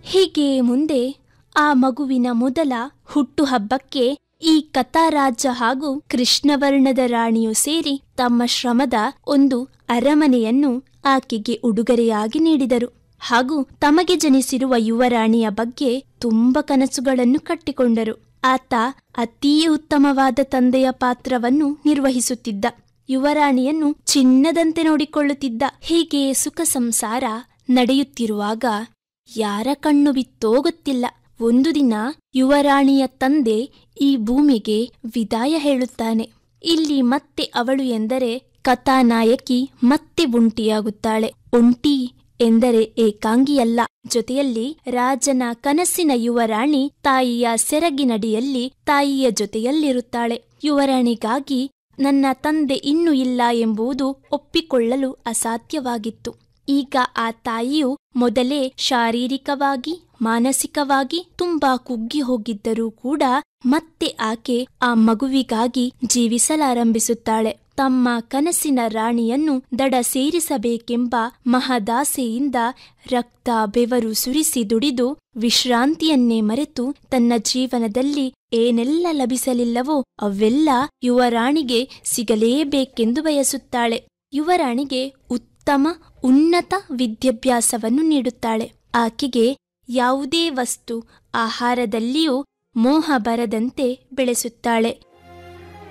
ಹೀಗೆ ಮುಂದೆ ಆ ಮಗುವಿನ ಮೊದಲ ಹುಟ್ಟುಹಬ್ಬಕ್ಕೆ ಈ ಕಥಾರಾಜ ಹಾಗೂ ಕೃಷ್ಣವರ್ಣದ ರಾಣಿಯು ಸೇರಿ ತಮ್ಮ ಶ್ರಮದ ಒಂದು ಅರಮನೆಯನ್ನು ಆಕೆಗೆ ಉಡುಗೊರೆಯಾಗಿ ನೀಡಿದರು ಹಾಗೂ ತಮಗೆ ಜನಿಸಿರುವ ಯುವರಾಣಿಯ ಬಗ್ಗೆ ತುಂಬ ಕನಸುಗಳನ್ನು ಕಟ್ಟಿಕೊಂಡರು ಆತ ಅತೀ ಉತ್ತಮವಾದ ತಂದೆಯ ಪಾತ್ರವನ್ನು ನಿರ್ವಹಿಸುತ್ತಿದ್ದ ಯುವರಾಣಿಯನ್ನು ಚಿನ್ನದಂತೆ ನೋಡಿಕೊಳ್ಳುತ್ತಿದ್ದ ಹೀಗೆ ಸುಖ ಸಂಸಾರ ನಡೆಯುತ್ತಿರುವಾಗ ಯಾರ ಕಣ್ಣು ಬಿತ್ತೋ ಗೊತ್ತಿಲ್ಲ ಒಂದು ದಿನ ಯುವರಾಣಿಯ ತಂದೆ ಈ ಭೂಮಿಗೆ ವಿದಾಯ ಹೇಳುತ್ತಾನೆ ಇಲ್ಲಿ ಮತ್ತೆ ಅವಳು ಎಂದರೆ ಕಥಾನಾಯಕಿ ಮತ್ತೆ ಒಂಟಿಯಾಗುತ್ತಾಳೆ ಒಂಟಿ ಎಂದರೆ ಏಕಾಂಗಿಯಲ್ಲ ಜೊತೆಯಲ್ಲಿ ರಾಜನ ಕನಸಿನ ಯುವರಾಣಿ ತಾಯಿಯ ಸೆರಗಿನಡಿಯಲ್ಲಿ ತಾಯಿಯ ಜೊತೆಯಲ್ಲಿರುತ್ತಾಳೆ ಯುವರಾಣಿಗಾಗಿ ನನ್ನ ತಂದೆ ಇನ್ನೂ ಇಲ್ಲ ಎಂಬುದು ಒಪ್ಪಿಕೊಳ್ಳಲು ಅಸಾಧ್ಯವಾಗಿತ್ತು ಈಗ ಆ ತಾಯಿಯು ಮೊದಲೇ ಶಾರೀರಿಕವಾಗಿ ಮಾನಸಿಕವಾಗಿ ತುಂಬಾ ಕುಗ್ಗಿ ಹೋಗಿದ್ದರೂ ಕೂಡ ಮತ್ತೆ ಆಕೆ ಆ ಮಗುವಿಗಾಗಿ ಜೀವಿಸಲಾರಂಭಿಸುತ್ತಾಳೆ ತಮ್ಮ ಕನಸಿನ ರಾಣಿಯನ್ನು ದಡ ಸೇರಿಸಬೇಕೆಂಬ ಮಹದಾಸೆಯಿಂದ ರಕ್ತ ಬೆವರು ಸುರಿಸಿ ದುಡಿದು ವಿಶ್ರಾಂತಿಯನ್ನೇ ಮರೆತು ತನ್ನ ಜೀವನದಲ್ಲಿ ಏನೆಲ್ಲ ಲಭಿಸಲಿಲ್ಲವೋ ಅವೆಲ್ಲ ಯುವರಾಣಿಗೆ ಸಿಗಲೇಬೇಕೆಂದು ಬಯಸುತ್ತಾಳೆ ಯುವರಾಣಿಗೆ ಉತ್ತಮ ಉನ್ನತ ವಿದ್ಯಾಭ್ಯಾಸವನ್ನು ನೀಡುತ್ತಾಳೆ ಆಕೆಗೆ ಯಾವುದೇ ವಸ್ತು ಆಹಾರದಲ್ಲಿಯೂ ಮೋಹ ಬರದಂತೆ ಬೆಳೆಸುತ್ತಾಳೆ